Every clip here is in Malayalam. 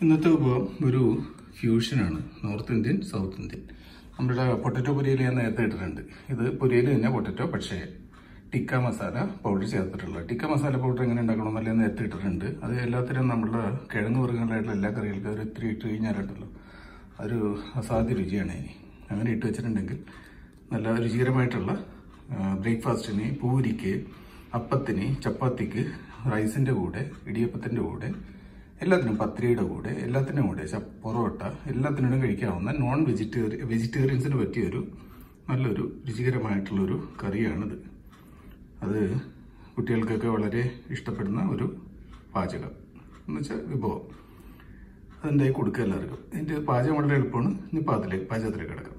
ഇന്നത്തെ വിഭവം ഒരു ഫ്യൂഷനാണ് നോർത്ത് ഇന്ത്യൻ സൗത്ത് ഇന്ത്യൻ നമ്മുടെ പൊട്ടറ്റോ പൊരിയിൽ ഞാൻ നേരത്തെ ഇട്ടിട്ടുണ്ട് ഇത് പൊരിയിൽ തന്നെ പൊട്ടറ്റോ പക്ഷേ ടിക്ക മസാല പൗഡർ ചേർത്തിട്ടുള്ള ടിക്ക മസാല പൗഡർ എങ്ങനെ ഉണ്ടാക്കണമെന്നല്ല ഞാൻ നേരത്തെ ഇട്ടിട്ടുണ്ട് അത് എല്ലാത്തിനും നമ്മുടെ കിഴങ്ങ് വർഗ്ഗങ്ങളായിട്ടുള്ള എല്ലാ കറികൾക്കും ഒരു ഇത്തിരി ഇട്ട് കഴിഞ്ഞാലുണ്ടല്ലോ ഒരു അസാധ്യ രുചിയാണ് ഇനി അങ്ങനെ ഇട്ട് വെച്ചിട്ടുണ്ടെങ്കിൽ നല്ല രുചികരമായിട്ടുള്ള ബ്രേക്ക്ഫാസ്റ്റിന് പൂരിക്ക് അപ്പത്തിന് ചപ്പാത്തിക്ക് റൈസിൻ്റെ കൂടെ ഇടിയപ്പത്തിൻ്റെ കൂടെ എല്ലാത്തിനും പത്രിയുടെ കൂടെ എല്ലാത്തിനും കൂടെ ച- പൊറോട്ട എല്ലാത്തിനോടും കഴിക്കാവുന്ന നോൺ വെജിറ്റേറിയൻ വെജിറ്റേറിയൻസിന് പറ്റിയൊരു നല്ലൊരു രുചികരമായിട്ടുള്ളൊരു കറിയാണിത് അത് കുട്ടികൾക്കൊക്കെ വളരെ ഇഷ്ടപ്പെടുന്ന ഒരു പാചകം എന്ന് വെച്ചാൽ വിഭവം അതെന്തായി കൊടുക്കുക എല്ലാവർക്കും ഇതിൻ്റെ പാചകം വളരെ എളുപ്പമാണ് ഇനി പാചകത്തിലേക്ക് പാചകത്തിലേക്ക് കിടക്കാം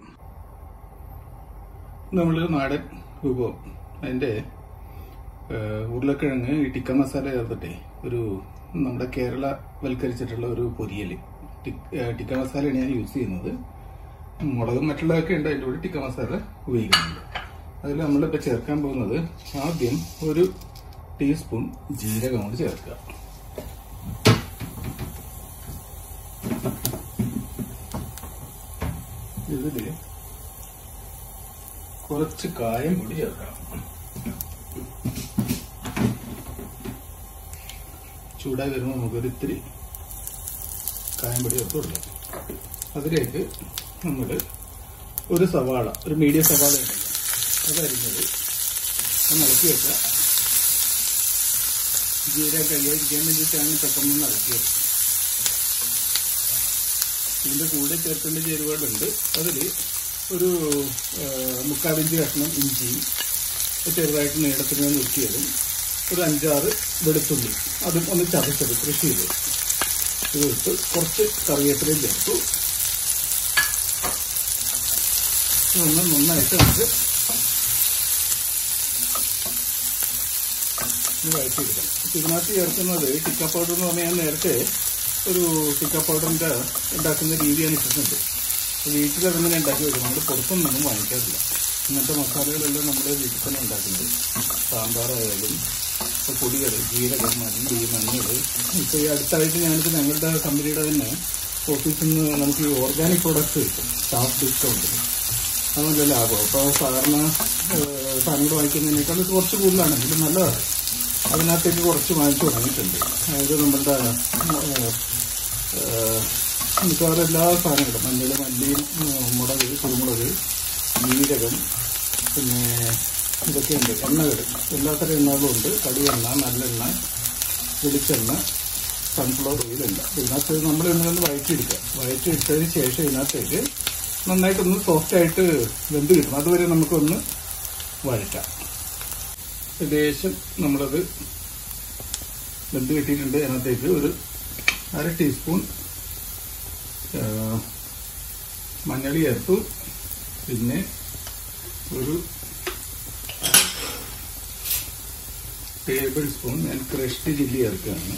നമ്മൾ നാടൻ വിഭവം അതിൻ്റെ ഏഹ്, ഉരുളക്കിഴങ്ങ് ഈ ടിക്ക മസാല ചേർത്തിട്ടേ ഒരു നമ്മുടെ കേരള വൽക്കരിച്ചിട്ടുള്ള ഒരു പൊരിയൽ ടിക്ക മസാലയാണ് ഞാൻ യൂസ് ചെയ്യുന്നത് മുളകും മറ്റുള്ളതൊക്കെ ഉണ്ട് അതിൻ്റെ കൂടെ ടിക്ക മസാല ഉപയോഗിക്കുന്നുണ്ട് അതിൽ നമ്മളിപ്പോൾ ചേർക്കാൻ പോകുന്നത് ആദ്യം ഒരു ടീസ്പൂൺ ജീരകം കൊണ്ട് ചേർക്കുക ഇതിൽ കുറച്ച് കായം പൊടി ചേർക്കണം ചൂടായി വരുമ്പോൾ നമുക്കൊരു ഇത്തിരി കായം പൊടി ചേർത്ത് കൊടുക്കാം അതിലേക്ക് നമ്മൾ ഒരു സവാള ഒരു മീഡിയം സവാള ഉണ്ടല്ലോ അതരിഞ്ഞത് ഒന്ന് ഇളക്കി വെക്കുക ജീരകം കഴിയാതിരിക്കാൻ വേണ്ടിയിട്ടാണ് പെട്ടെന്ന് ഇളക്കി വെക്കുക ഇതിന്റെ കൂടെ ചേർക്കേണ്ട ചേരുവകളുണ്ട് അതിൽ ഒരു ആ, മുക്കാലിഞ്ച് കഷ്ണം ഇഞ്ചിയും ചെറുതായിട്ട് നീളത്തിന് നുറുക്കിയതും ഒരു അഞ്ചാറ് വെളുത്തുള്ളി അതും ഒന്ന് ചതച്ചത് കൃഷി ചെയ്ത് ഇത് ഇട്ട് കുറച്ച് കറിവേപ്പിലയും ചേർത്തു ഇതൊന്ന് നന്നായിട്ട് നമുക്ക് ഇത് വഴറ്റിയെടുക്കണം ഇപ്പൊ ഇതിനകത്ത് ചേർക്കുന്നത് ടിക്ക പൗഡർ എന്ന് പറഞ്ഞാൽ ഞാൻ നേരത്തെ ഒരു ടിക്ക പൗഡറിന്റെ ഉണ്ടാക്കുന്ന രീതിയാണ് ഇട്ടിട്ടുണ്ട് വീട്ടിൽ അങ്ങനെ ഉണ്ടാക്കി വെക്കും നമ്മൾ പുറത്തൊന്നും വാങ്ങിക്കാറില്ല ഇങ്ങനത്തെ മസാലകളെല്ലാം നമ്മുടെ വീട്ടിൽ തന്നെ ഉണ്ടാക്കുന്നത് സാമ്പാറായാലും ഇപ്പൊ പൊടികൾ ജീരകം മല്ലി മഞ്ഞൾ ഇപ്പൊ ഈ അടുത്തായിട്ട് ഞാനിത് ഞങ്ങളുടെ കമ്പനിയുടെ തന്നെ ഓഫീസിൽ നിന്ന് നമുക്ക് ഈ ഓർഗാനിക് പ്രോഡക്ട്സ് കിട്ടും സ്റ്റാഫ് ഡിസ്കൗണ്ട് അത് നല്ല ലാഭം അപ്പോൾ സാധാരണ ഏഹ്, സാധനങ്ങൾ വാങ്ങിക്കുന്നതിനേക്കാൾ ഇത് കുറച്ച് കൂടുതലാണ് ഇത് നല്ലതാണ് അതിനകത്തേക്ക് കുറച്ച് വാങ്ങിച്ചു തുടങ്ങിയിട്ടുണ്ട് അതായത് നമ്മളുടെ ഏഹ്, ഏഹ്, മിക്കവാറും എല്ലാ സാധനങ്ങളും മഞ്ഞൾ മല്ലിയും ഏഹ്, മുളക് കുരുമുളക് ജീരകം പിന്നെ ഇതൊക്കെയുണ്ട് എണ്ണകൾ എല്ലാത്തരം എണ്ണകളും ഉണ്ട് കടുവെണ്ണ നല്ലെണ്ണ വെളിച്ചെണ്ണ സൺഫ്ലവർ ഓയിലല്ല ഇതിനകത്ത് നമ്മൾ എണ്ണകൾ വഴറ്റിയെടുക്കുക വഴറ്റിയിട്ടതിന് ശേഷം ഇതിനകത്തേക്ക് നന്നായിട്ടൊന്ന് സോഫ്റ്റ് ആയിട്ട് വെന്ത് കിട്ടണം അതുവരെ നമുക്കൊന്ന് വഴറ്റാം ഏകദേശം നമ്മളത് വെന്ത് കിട്ടിയിട്ടുണ്ട് അതിനകത്തേക്ക് ഒരു അര ടീസ്പൂൺ ആ, മഞ്ഞൾ ചേർത്തു പിന്നെ ഒരു ടേബിൾ സ്പൂൺ ഞാൻ ക്രഷ്ഡ് ചില്ലി ചേർക്കുകയാണ്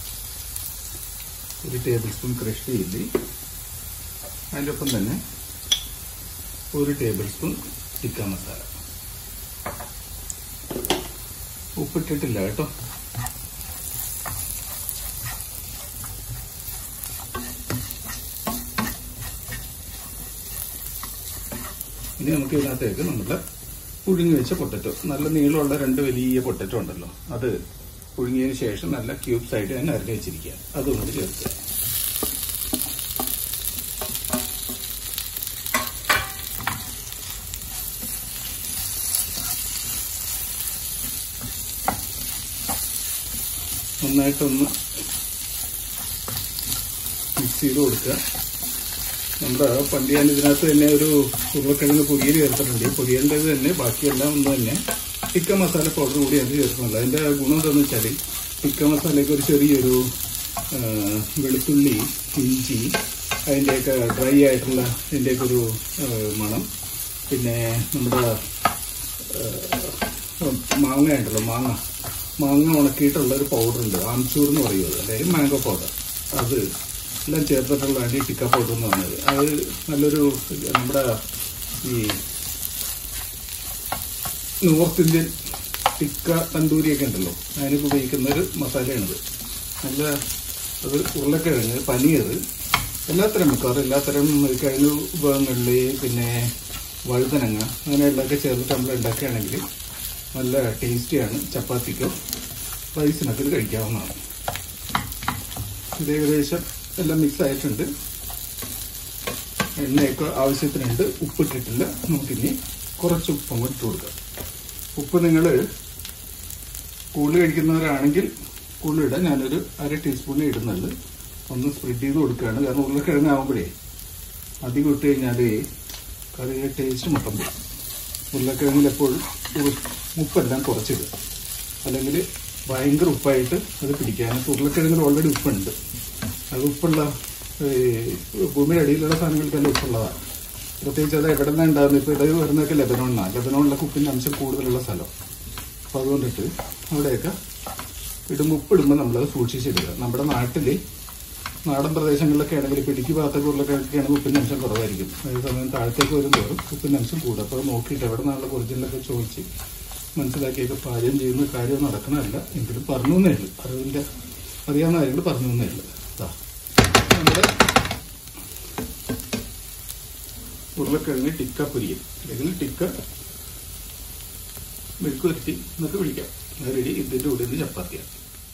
ഒരു ടേബിൾ സ്പൂൺ ക്രഷ്ഡ് ചില്ലി അതിൻ്റെ ഒപ്പം തന്നെ ഒരു ടേബിൾ സ്പൂൺ ചിക്കൻ മസാല ഉപ്പിട്ടിട്ടില്ല കേട്ടോ ഇനി നമുക്ക് ഇതിനകത്തേക്ക് നമ്മുടെ പുഴുങ്ങി വെച്ച പൊട്ടറ്റോ നല്ല നീളമുള്ള രണ്ട് വലിയ പൊട്ടറ്റോ ഉണ്ടല്ലോ അത് പുഴുങ്ങിയതിന് ശേഷം നല്ല ക്യൂബ്സ് ആയിട്ട് തന്നെ അരഞ്ഞു വെച്ചിരിക്കുക അതും കൂടി ചേർക്കുക നന്നായിട്ടൊന്ന് മിക്സ് ചെയ്ത് കൊടുക്കുക നമ്മുടെ പണ്ട് ഞാൻ ഇതിനകത്ത് തന്നെ ഒരു ഉരുളക്കിഴങ്ങ് പൊരിയൽ ചേർത്തിട്ടുണ്ട് ഈ പൊരിയലിൻ്റെത് തന്നെ ബാക്കിയെല്ലാം ഒന്ന് തന്നെ ചിക്കൻ മസാല പൗഡർ കൂടി അത് ചേർക്കുന്നുണ്ട് അതിൻ്റെ ഗുണം എന്താണെന്ന് വെച്ചാൽ ചിക്കൻ മസാലയ്ക്ക് ഒരു ചെറിയൊരു ആ, വെളുത്തുള്ളി ഇഞ്ചി അതിൻ്റെയൊക്കെ ഡ്രൈ ആയിട്ടുള്ള ഇതിൻ്റെയൊക്കെ ഒരു ആ, മണം പിന്നെ നമ്മുടെ മാങ്ങ ഉണ്ടല്ലോ മാങ്ങ മാങ്ങ ഉണക്കിയിട്ടുള്ള ഒരു പൗഡർ ഉണ്ട് ആംചൂർ എന്ന് പറയുന്നത് അതായത് മാംഗോ പൗഡർ അത് എല്ലാം ചേർത്തിട്ടുള്ളതാണ് ഈ ടിക്ക പൗഡർ എന്ന് പറഞ്ഞത് അത് നല്ലൊരു നമ്മുടെ ഈ നോർത്ത് ഇന്ത്യൻ ടിക്ക തന്തൂരിയൊക്കെ ഉണ്ടല്ലോ അതിനൊക്കെ ഉപയോഗിക്കുന്ന ഒരു മസാലയാണിത് നല്ല അത് ഉരുളക്കിഴങ്ങ് പനീർ എല്ലാത്തരം മിക്കവാറും എല്ലാത്തരം കിഴങ്ങ് വിഭവങ്ങളിൽ പിന്നെ വഴുതനങ്ങ അങ്ങനെയുള്ളതൊക്കെ ചേർത്തിട്ട് നമ്മൾ ഉണ്ടാക്കുകയാണെങ്കിൽ നല്ല ടേസ്റ്റിയാണ് ചപ്പാത്തിക്ക് റൈസിനൊക്കെ ഇത് കഴിക്കാവുന്നതാണ് ഇത് ഏകദേശം എല്ലാം മിക്സ് ആയിട്ടുണ്ട് എണ്ണയൊക്കെ ആവശ്യത്തിനുണ്ട് ഉപ്പിട്ടിട്ടില്ല നമുക്കിനി കുറച്ച് ഉപ്പും കൂടി ഇട്ട് കൊടുക്കാം ഉപ്പ് നിങ്ങൾ കൂടുതൽ കഴിക്കുന്നവരാണെങ്കിൽ കൂടുതൽ ഇടാം ഞാനൊരു അര ടീസ്പൂണേ ഇടുന്നുള്ളൂ ഒന്ന് സ്പ്രെഡ് ചെയ്ത് കൊടുക്കുകയാണ് കാരണം ഉരുളക്കിഴങ്ങാകുമ്പോഴേ അധികം ഇട്ട് കഴിഞ്ഞാൽ കറിയുടെ ടേസ്റ്റ് മൊത്തം പോകും ഉരുളക്കിഴങ്ങിൽ എപ്പോഴും ഉ- ഉപ്പെല്ലാം കുറച്ചിടുക അല്ലെങ്കിൽ ഭയങ്കര ഉപ്പായിട്ട് അത് പിടിക്കാൻ ഉരുളക്കിഴങ്ങിൽ ഓൾറെഡി ഉപ്പുണ്ട് അത് ഉപ്പുള്ള ഈ ഭൂമിയുടെ അടിയിലുള്ള സാധനങ്ങൾക്കെല്ലാം ഉപ്പുള്ളതാണ് പ്രത്യേകിച്ച് അത് എവിടെ നിന്നാണ് ഉണ്ടാകുന്നത് ഇപ്പോൾ ഇത് വരുന്നതൊക്കെ ലെബനോണിനാണ് ലെബനോണിലൊക്കെ ഉപ്പിൻ്റെ അംശം കൂടുതലുള്ള സ്ഥലം അപ്പോൾ അതുകൊണ്ടിട്ട് അവിടെയൊക്കെ ഇടുമ്പോൾ ഉപ്പിടുമ്പോൾ നമ്മളത് സൂക്ഷിച്ചിടുക നമ്മുടെ നാട്ടിൽ നാടൻ പ്രദേശങ്ങളിലൊക്കെ ആണെങ്കിൽ ഇപ്പോൾ ഇടുക്കി ഭാഗത്തൊക്കെ ഉള്ളൊക്കെ ആണെങ്കിൽ ഉപ്പിൻ്റെ അംശം കുറവായിരിക്കും അതേസമയം താഴത്തേക്ക് വരും തോറും ഉപ്പിൻ്റെ അംശം കൂടും അപ്പോൾ അത് നോക്കിയിട്ട് എവിടെ നിന്നുള്ള ഒറിജിനലൊക്കെ ചോദിച്ച് മനസ്സിലാക്കിയൊക്കെ പാചകം ചെയ്യുന്ന കാര്യം നടക്കണമല്ല എങ്കിലും പറഞ്ഞു എന്നേ ഉള്ളൂ അറിവിൻ്റെ അറിയാവുന്ന കാര്യങ്ങൾ പറഞ്ഞു എന്നേ ഉള്ളൂ അതാ നമ്മുടെ ഉരുളക്കിഴങ്ങ് ടിക്ക പൊരിയൽ അല്ലെങ്കിൽ ടിക്ക മെഴുക്ക് വരട്ടി എന്നൊക്കെ വിളിക്കാം അത് റെഡി ഇതിൻ്റെ കൂടെ ഇത് ചപ്പാത്തിയാണ്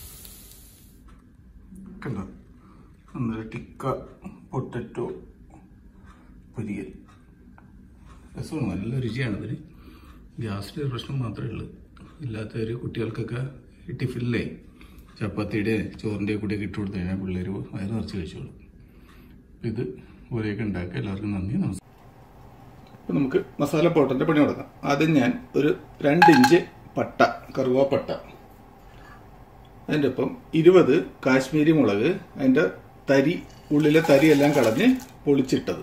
കണ്ടോ നമ്മുടെ ടിക്ക പൊട്ടറ്റോ പൊരിയൽ രസമാണ് നല്ല രുചിയാണ് ഇതിന് ഗ്യാസിൻ്റെ ഒരു പ്രശ്നം മാത്രമേ ഉള്ളൂ ഇല്ലാത്തവർ കുട്ടികൾക്കൊക്കെ ഈ ടിഫിനിലെ ചപ്പാത്തിയുടെ ചോറിൻ്റെ കൂടെ ഇട്ട് കൊടുത്തു കഴിഞ്ഞാൽ പിള്ളേർ വയറ് നിറച്ച് കഴിച്ചോളും ഇത് പോലെയൊക്കെ ഉണ്ടാക്കുക എല്ലാവർക്കും നന്ദി നമസ്കാരം അപ്പോൾ നമുക്ക് മസാല പൗഡറിൻ്റെ പണി തുടങ്ങാം ആദ്യം ഞാൻ ഒരു രണ്ട് ഇഞ്ച് പട്ട കറുവാപ്പട്ട അതിൻ്റെ ഒപ്പം ഇരുപത് കാശ്മീരി മുളക് അതിൻ്റെ തരി ഉള്ളിലെ തരി എല്ലാം കളഞ്ഞ് പൊളിച്ചിട്ടത്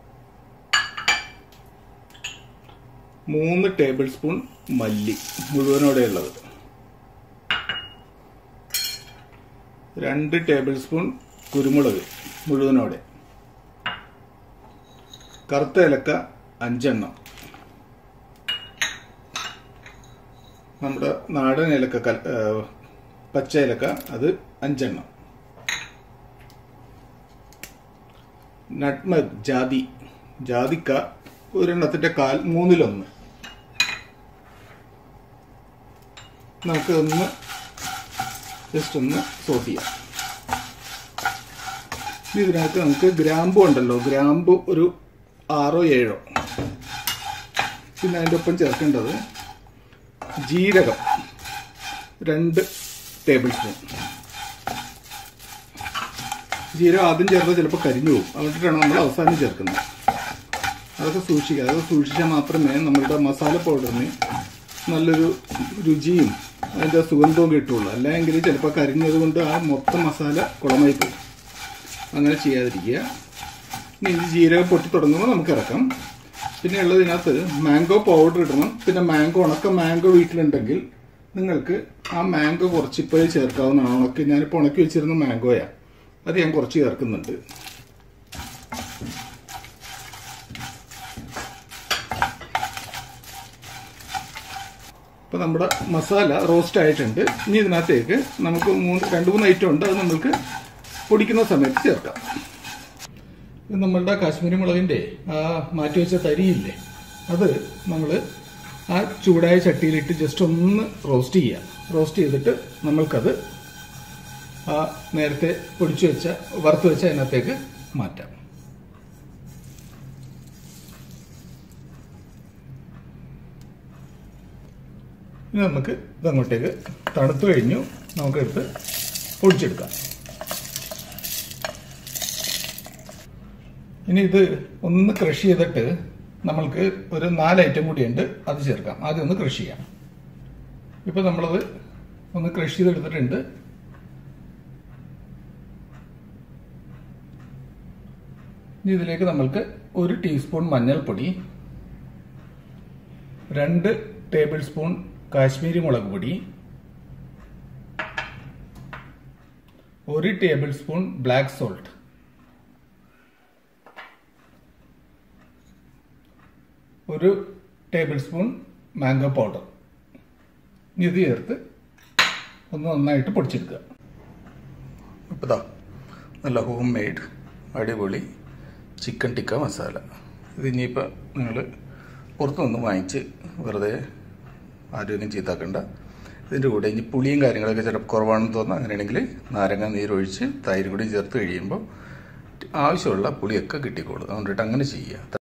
മൂന്ന് ടേബിൾ സ്പൂൺ മല്ലി മുഴുവനോടെ ഉള്ളത് രണ്ട് ടേബിൾ സ്പൂൺ കുരുമുളക് മുഴുവനോടെ കറുത്ത ഏലക്ക അഞ്ചെണ്ണം നമ്മുടെ നാടൻ ഏലക്ക കൽ- ഏ, പച്ച ഏലക്ക അത് അഞ്ചെണ്ണം നട്മഗ് ജാതി ജാതിക്ക ഒരെണ്ണത്തിന്റെ കാൽ മൂന്നിലൊന്ന് നമുക്ക് ഒന്ന് ജസ്റ്റ് ഒന്ന് സോട്ട് ചെയ്യാം ഇനി ഇതിനകത്ത് നമുക്ക് ഗ്രാമ്പു ഉണ്ടല്ലോ ഗ്രാമ്പു ഒരു ആറോ ഏഴോ പിന്നെ അതിൻ്റെ ഒപ്പം ചേർക്കേണ്ടത് ജീരകം രണ്ട് ടേബിൾ സ്പൂൺ ജീരകം ആദ്യം ചേർത്താൽ ചിലപ്പോൾ കരിഞ്ഞു പോകും അതുകൊണ്ടിട്ടാണ് നമ്മൾ അവസാനം ചേർക്കുന്നത് അതൊക്കെ സൂക്ഷിക്കുക അതൊക്കെ സൂക്ഷിച്ചാൽ മാത്രമേ നമ്മളുടെ മസാല പൗഡറിന് നല്ലൊരു രുചിയും അതിൻ്റെ സുഗന്ധവും കിട്ടുള്ളൂ അല്ലെങ്കിൽ ചിലപ്പോൾ കരിഞ്ഞത് കൊണ്ട് ആ മൊത്തം മസാല കുളമായി പോകും അങ്ങനെ ചെയ്യാതിരിക്കുക ഇനി ഇത് ജീരകം പൊട്ടി തുടങ്ങുമ്പോൾ നമുക്ക് ഇറക്കാം പിന്നെ ഉള്ളത് ഇതിനകത്ത് മാംഗോ പൗഡർ ഇടണം പിന്നെ മാംഗോ ഉണക്ക മാംഗോ വീട്ടിലുണ്ടെങ്കിൽ നിങ്ങൾക്ക് ആ മാംഗോ കുറച്ച് ഇപ്പോഴേ ചേർക്കാവുന്നതാണ് ഉണക്കി ഞാനിപ്പോൾ ഉണക്കി വെച്ചിരുന്ന മാംഗോയാണ് അത് ഞാൻ കുറച്ച് ചേർക്കുന്നുണ്ട് അപ്പോൾ നമ്മുടെ മസാല റോസ്റ്റ് ആയിട്ടുണ്ട് ഇനി ഇതിനകത്തേക്ക് നമുക്ക് മൂന്ന് രണ്ട് മൂന്ന് ഐറ്റം ഉണ്ട് അത് നമ്മൾക്ക് പൊടിക്കുന്ന സമയത്ത് ചേർക്കാം ഇത് നമ്മളുടെ കാശ്മീരി മുളകിൻ്റെ ആ മാറ്റി വെച്ച തരിയില്ലേ അത് നമ്മൾ ആ ചൂടായ ചട്ടിയിലിട്ട് ജസ്റ്റ് ഒന്ന് റോസ്റ്റ് ചെയ്യുക റോസ്റ്റ് ചെയ്തിട്ട് നമ്മൾക്കത് ആ നേരത്തെ പൊടിച്ചു വെച്ച വറുത്ത് വെച്ച അതിനകത്തേക്ക് മാറ്റാം ഇനി നമുക്ക് ഇതങ്ങോട്ടേക്ക് തണുത്ത് കഴിഞ്ഞു നമുക്കെടുത്ത് പൊടിച്ചെടുക്കാം ഇനി ഇത് ഒന്ന് ക്രഷ് ചെയ്തിട്ട് നമ്മൾക്ക് ഒരു നാല് ഐറ്റം കൂടിയുണ്ട് അത് ചേർക്കാം ആദ്യം ഒന്ന് ക്രഷ് ചെയ്യാം ഇപ്പൊ നമ്മളത് ഒന്ന് ക്രഷ് ചെയ്തെടുത്തിട്ടുണ്ട് ഇനി ഇതിലേക്ക് നമ്മൾക്ക് ഒരു ടീസ്പൂൺ മഞ്ഞൾപ്പൊടി രണ്ട് ടേബിൾ സ്പൂൺ കാശ്മീരി മുളക് പൊടി ഒരു ടേബിൾ സ്പൂൺ ബ്ലാക്ക് സോൾട്ട് ഒരു ടേബിൾ സ്പൂൺ മാംഗോ പൗഡർ ഇനി ഇത് ചേർത്ത് ഒന്ന് നന്നായിട്ട് പൊടിച്ചെടുക്കുക ഇപ്പതാ നല്ല ഹോം മെയ്ഡ് അടിപൊളി ചിക്കൻ ടിക്ക മസാല ഇത് ഇനിയിപ്പോൾ നിങ്ങൾ പുറത്തുനിന്ന് വാങ്ങിച്ച് വെറുതെ ആരോഗ്യം ചീത്താക്കണ്ട ഇതിൻ്റെ കൂടെ ഇനി പുളിയും കാര്യങ്ങളൊക്കെ ചിലപ്പോൾ കുറവാണെന്ന് തോന്നുന്നു അങ്ങനെയാണെങ്കിൽ നാരങ്ങ നീരൊഴിച്ച് തൈര് കൂടി ചേർത്ത് കഴിയുമ്പോൾ ആവശ്യമുള്ള പുളിയൊക്കെ കിട്ടിക്കോളും അതുകൊണ്ടിട്ട് അങ്ങനെ ചെയ്യുക